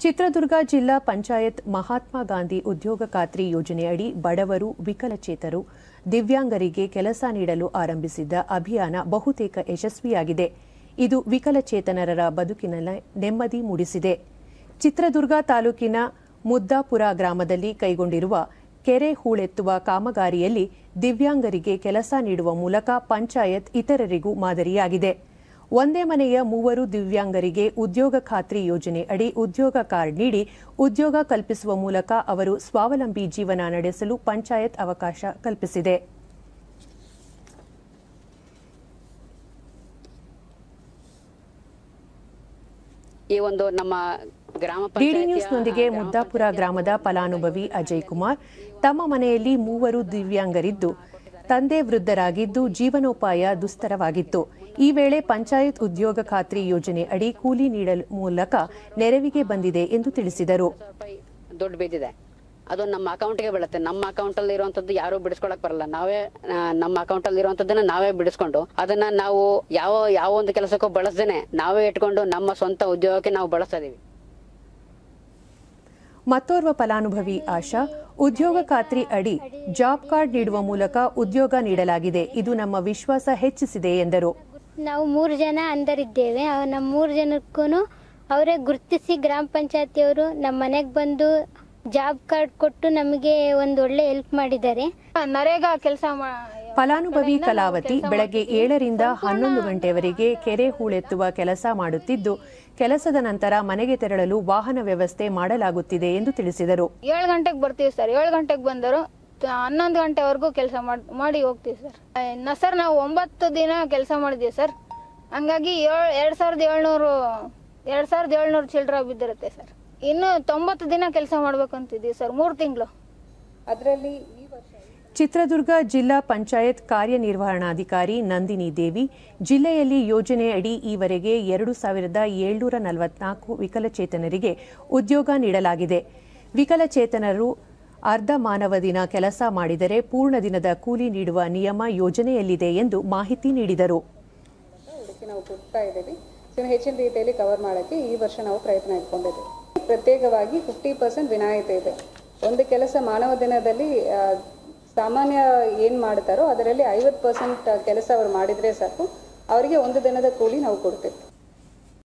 ಚಿತ್ರದುರ್ಗ ಜಿಲ್ಲಾ ಪಂಚಾಯತ್ ಮಹಾತ್ಮ ಗಾಂಧಿ ಉದ್ಯೋಗ ಖಾತ್ರಿ ಯೋಜನೆಯಡಿ ಬಡವರು ವಿಕಲಚೇತರು ದಿವ್ಯಾಂಗರಿಗೆ ಕೆಲಸ ನೀಡಲು ಆರಂಭಿಸಿದ್ದ ಅಭಿಯಾನ ಬಹುತೇಕ ಯಶಸ್ವಿಯಾಗಿದೆ ಇದು ವಿಕಲಚೇತನರ ಬದುಕಿನಲ್ಲಿ ನೆಮ್ಮದಿ ಮೂಡಿಸಿದೆ ಚಿತ್ರದುರ್ಗ ತಾಲೂಕಿನ ಮುದ್ದಾಪುರ ಗ್ರಾಮದಲ್ಲಿ ಕೈಗೊಂಡಿರುವ ಕೆರೆ ಹೂಳೆತ್ತುವ ಕಾಮಗಾರಿಯಲ್ಲಿ ದಿವ್ಯಾಂಗರಿಗೆ ಕೆಲಸ ನೀಡುವ ಮೂಲಕ ಪಂಚಾಯತ್ ಇತರರಿಗೂ ಮಾದರಿಯಾಗಿದೆ ಒಂದೇ ಮನೆಯ ಮೂವರು ದಿವ್ಯಾಂಗರಿಗೆ ಉದ್ಯೋಗ ಖಾತ್ರಿ ಯೋಜನೆ ಅಡಿ ಉದ್ಯೋಗ ಕಾರ್ಡ್ ನೀಡಿ ಉದ್ಯೋಗ ಕಲ್ಪಿಸುವ ಮೂಲಕ ಅವರು ಸ್ವಾವಲಂಬಿ ಜೀವನ ನಡೆಸಲು ಪಂಚಾಯತ್ ಅವಕಾಶ ಕಲ್ಪಿಸಿದೆ ಈ ಒಂದು ನಮ್ಮ ಗ್ರಾಮ ಡಿಡಿ ಪಂಚಾಯತಿಯ ನ್ಯೂಸ್ನೊಂದಿಗೆ ಮುದ್ದಾಪುರ ಗ್ರಾಮದ ಫಲಾನುಭವಿ ಅಜಯ್ ಕುಮಾರ್ ತಮ್ಮ ಮನೆಯಲ್ಲಿ ಮೂವರು ದಿವ್ಯಾಂಗರಿದ್ದು ತಂದೆ ವೃದ್ಧರಾಗಿದ್ದು ಜೀವನೋಪಾಯ ದುಸ್ತರವಾಗಿತ್ತು ಈ ವೇಳೆ ಪಂಚಾಯತ್ ಉದ್ಯೋಗ ಖಾತ್ರಿ ಯೋಜನೆ ಅಡಿ ಕೂಲಿ ನೀಡಲು ಮೂಲಕ ನೆರವಿಗೆ ಬಂದಿದೆ ಎಂದು ತಿಳಿಸಿದರು ರೂಪಾಯಿ ದುಡ್ಡು ಬಿದ್ದಿದೆ ಅದು ನಮ್ಮ ಅಕೌಂಟ್ಗೆ ಬೀಳುತ್ತೆ ನಮ್ಮ ಅಕೌಂಟ್ ಅಲ್ಲಿ ಇರುವಂತದ್ದು ಯಾರು ಬಿಡಿಸ್ಕೊಳಕ್ ಬರಲ್ಲ ನಾವೇ ಆ, ನಮ್ಮ ಅಕೌಂಟ್ ಅಲ್ಲಿ ಇರುವಂತದ್ದನ್ನ ನಾವೇ ಬಿಡಿಸ್ಕೊಂಡು ಅದನ್ನ ನಾವು ಯಾವ ಯಾವ ಒಂದು ಕೆಲಸಕ್ಕೂ ಬಳಸ್ದೇನೆ ನಾವೇ ಇಟ್ಕೊಂಡು ನಮ್ಮ ಸ್ವಂತ ಉದ್ಯೋಗಕ್ಕೆ ನಾವು ಬಳಸ್ತಾ ಇದೀವಿ ಮತ್ತೋರ್ವ ಫಲಾನುಭವಿ ಆಶಾ ಉದ್ಯೋಗ ಖಾತ್ರಿ ಅಡಿ ಜಾಬ್ ಕಾರ್ಡ್ ನೀಡುವ ಮೂಲಕ ಉದ್ಯೋಗ ನೀಡಲಾಗಿದೆ ಇದು ನಮ್ಮ ವಿಶ್ವಾಸ ಹೆಚ್ಚಿಸಿದೆ ಎಂದರು ನಾವು ಮೂರು ಜನ ಅಂದರಿದ್ದೇವೆ ಅವ್- ನಮ್ಮ ಮೂರು ಜನಕ್ಕೂ ಅವರೇ ಗುರುತಿಸಿ ಗ್ರಾಮ ಪಂಚಾಯತಿಯವರು ನಮ್ಮ ಮನೆಗೆ ಬಂದು ಜಾಬ್ ಕಾರ್ಡ್ ಕೊಟ್ಟು ನಮಗೆ ಒಂದು ಒಳ್ಳೆ ಹೆಲ್ಪ್ ಮಾಡಿದ್ದಾರೆ ನರೇಗಾ ಕೆಲಸ ಫಲಾನುಭವಿ ಕಲಾವತಿ ಬೆಳಗ್ಗೆ ಏಳರಿಂದ ಹನ್ನೊಂದು ಗಂಟೆಯವರೆಗೆ ಕೆರೆ ಹೂಳೆತ್ತುವ ಕೆಲಸ ಮಾಡುತ್ತಿದ್ದು ಕೆಲಸದ ನಂತರ ಮನೆಗೆ ತೆರಳಲು ವಾಹನ ವ್ಯವಸ್ಥೆ ಮಾಡಲಾಗುತ್ತಿದೆ ಎಂದು ತಿಳಿಸಿದರು ಏಳು ಗಂಟೆಗೆ ಬರ್ತೀವಿ ಸರ್ ಏಳು ಗಂಟೆಗೆ ಬಂದರು ತ- ಹನ್ನೊಂದು ಗಂಟೆವರೆಗೂ ಕೆಲಸ ಮಾಡಿ ಹೋಗ್ತೀವಿ ಸರ್ ಇನ್ನ ಸರ್ ನಾವು ಒಂಬತ್ತು ದಿನ ಕೆಲಸ ಮಾಡಿದ್ದೀವಿ ಸರ್ ಹಂಗಾಗಿ ಏಳು ಎರಡು ಸಾವಿರದ ಏಳ್ನೂರು ಎರಡು ಸಾವಿರದ ಏಳ್ನೂರು ಚಿಲ್ಡ್ರ ಬಿದ್ದಿರುತ್ತೆ ಸರ್ ಇನ್ನು ತೊಂಬತ್ತು ದಿನ ಕೆಲಸ ಮಾಡ್ಬೇಕು ಅಂತಿದ್ದೀವಿ ಸರ್ ಮೂರು ತಿಂಗಳು ಚಿತ್ರದುರ್ಗ ಜಿಲ್ಲಾ ಪಂಚಾಯತ್ ಕಾರ್ಯನಿರ್ವಹಣಾಧಿಕಾರಿ ನಂದಿನಿ ದೇವಿ ಜಿಲ್ಲೆಯಲ್ಲಿ ಯೋಜನೆಯಡಿ ಈವರೆಗೆ ಎರಡು ಸಾವಿರದ ಏಳ್ನೂರ ನಲವತ್ನಾಲ್ಕು ವಿಕಲಚೇತನರಿಗೆ ಉದ್ಯೋಗ ನೀಡಲಾಗಿದೆ ವಿಕಲಚೇತನರು ಅರ್ಧ ಮಾನವ ದಿನ ಕೆಲಸ ಮಾಡಿದರೆ ಪೂರ್ಣ ದಿನದ ಕೂಲಿ ನೀಡುವ ನಿಯಮ ಯೋಜನೆಯಲ್ಲಿದೆ ಎಂದು ಮಾಹಿತಿ ನೀಡಿದರು ಅದಕ್ಕೆ ನಾವು ಕೊಡ್ತಾ ಇದ್ದೀವಿ ಸೊ ಹೆಚ್ಚಿನ ರೀತಿಯಲ್ಲಿ ಕವರ್ ಮಾಡೋಕ್ಕೆ ಈ ವರ್ಷ ನಾವು ಪ್ರಯತ್ನ ಇಟ್ಕೊಂಡಿದ್ದೀವಿ ಪ್ರತ್ಯೇಕವಾಗಿ ಫಿಫ್ಟಿ ಪರ್ಸೆಂಟ್ ವಿನಾಯಿತಿ ಇದೆ ಒಂದು ಕೆಲಸ ಮಾನವ ದಿನದಲ್ಲಿ ಆ, ಸಾಮಾನ್ಯ ಏನು ಮಾಡ್ತಾರೋ ಅದರಲ್ಲಿ ಐವತ್ತು ಪರ್ಸೆಂಟ್ ಕೆಲಸ ಅವ್ರು ಮಾಡಿದರೆ ಸಾಕು ಅವರಿಗೆ ಒಂದು ದಿನದ ಕೂಲಿ ನಾವು ಕೊಡ್ತೀವಿ